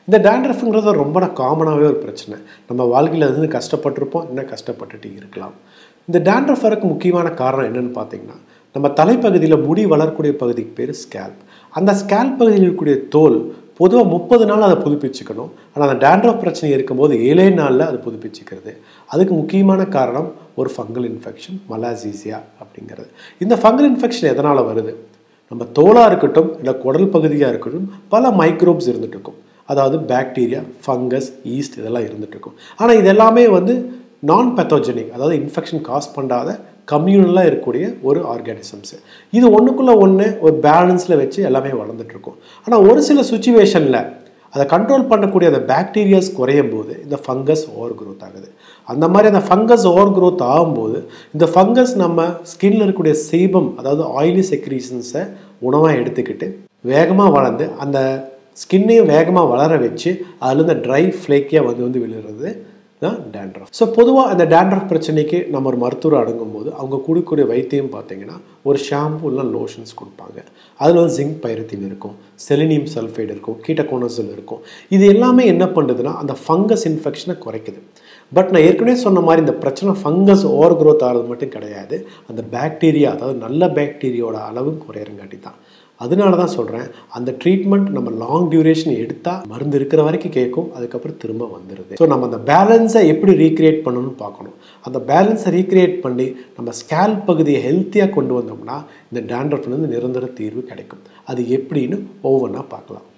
இந்த டேண்ட்ரஃப்ங்கிறது ரொம்ப காமனாகவே ஒரு பிரச்சனை நம்ம வாழ்க்கையில் இருந்து கஷ்டப்பட்டிருப்போம் இன்னும் கஷ்டப்பட்டுட்டு இருக்கலாம் இந்த டேண்ட்ரஃப் வரக்கு முக்கியமான காரணம் என்னன்னு பார்த்தீங்கன்னா நம்ம தலைப்பகுதியில் முடி வளரக்கூடிய பகுதிக்கு பேர் ஸ்கேல்ப் அந்த ஸ்கேல்ப் பகுதியில் இருக்கக்கூடிய தோல் பொதுவாக முப்பது நாள் அதை புதுப்பிச்சுக்கணும் ஆனால் அந்த டேண்ட்ரஃப் பிரச்சனை இருக்கும்போது ஏழே நாளில் அது புதுப்பிச்சுக்கிறது அதுக்கு முக்கியமான காரணம் ஒரு ஃபங்கல் இன்ஃபெக்ஷன் மலாசீசியா அப்படிங்கிறது இந்த ஃபங்கல் இன்ஃபெக்ஷன் எதனால் வருது நம்ம தோலாக இருக்கட்டும் இல்லை குடல் பகுதியாக இருக்கட்டும் பல மைக்ரோப்ஸ் இருந்துட்டு இருக்கும் அதாவது பாக்டீரியா ஃபங்கஸ் ஈஸ்ட் இதெல்லாம் இருந்துட்டு இருக்கும் ஆனால் இது எல்லாமே வந்து நான் பெத்தோஜெனிக் அதாவது இன்ஃபெக்ஷன் காஸ் பண்ணாத கம்யூனலாக இருக்கக்கூடிய ஒரு ஆர்கானிசம்ஸு இது ஒன்றுக்குள்ளே ஒன்று ஒரு பேலன்ஸில் வச்சு எல்லாமே வளர்ந்துட்டு இருக்கும் ஆனால் ஒரு சில சுச்சுவேஷனில் அதை கண்ட்ரோல் பண்ணக்கூடிய அந்த பாக்டீரியாஸ் குறையும் போது இந்த ஃபங்கஸ் ஓவர் growth ஆகுது அந்த மாதிரி அந்த ஃபங்கஸ் ஓவர் growth ஆகும்போது இந்த ஃபங்கஸ் நம்ம ஸ்கின்ல இருக்கக்கூடிய சீபம் அதாவது ஆயிலி செக்ரீஷன்ஸை உணவாக எடுத்துக்கிட்டு வேகமாக வளர்ந்து அந்த ஸ்கின்னையும் வேகமாக வளர வச்சு அதுலேருந்து ட்ரை ஃப்ளேக்கியாக வந்து வந்து விழுகிறது தான் டேண்ட்ரஃப் ஸோ பொதுவாக அந்த டேண்ட்ரஃப் பிரச்சனைக்கு நம்ம ஒரு மருத்துவர் அடங்கும்போது அவங்க கொடுக்கக்கூடிய வைத்தியம் பார்த்தீங்கன்னா ஒரு ஷாம்பு இல்லை லோஷன்ஸ் கொடுப்பாங்க அதில் வந்து ஜிங்க் பைரத்தின் இருக்கும் செலினியம் சல்ஃபைடு இருக்கும் கீட்டகோனசல் இருக்கும் இது எல்லாமே என்ன பண்ணுதுன்னா அந்த ஃபங்கஸ் இன்ஃபெக்ஷனை குறைக்குது பட் நான் ஏற்கனவே சொன்ன மாதிரி இந்த பிரச்சனை ஃபங்கஸ் ஓவர் growth ஆகிறது மட்டும் கிடையாது அந்த பாக்டீரியா அதாவது நல்ல பாக்டீரியாவோட அளவும் குறையறங்காட்டி தான் அதனால தான் சொல்கிறேன் அந்த ட்ரீட்மெண்ட் நம்ம லாங் டியூரேஷன் எடுத்தால் மருந்து இருக்கிற வரைக்கும் கேட்கும் அதுக்கப்புறம் திரும்ப வந்துடுது ஸோ நம்ம அந்த பேலன்ஸை எப்படி ரீக்ரியேட் பண்ணணும்னு பார்க்கணும் அந்த பேலன்ஸை ரீக்ரியேட் பண்ணி நம்ம ஸ்கேல் பகுதியை ஹெல்த்தியாக கொண்டு வந்தோம்னா இந்த dandruff ல இருந்து நிரந்தர தீர்வு கிடைக்கும் அது எப்படின்னு ஒவ்வொன்றா பார்க்கலாம்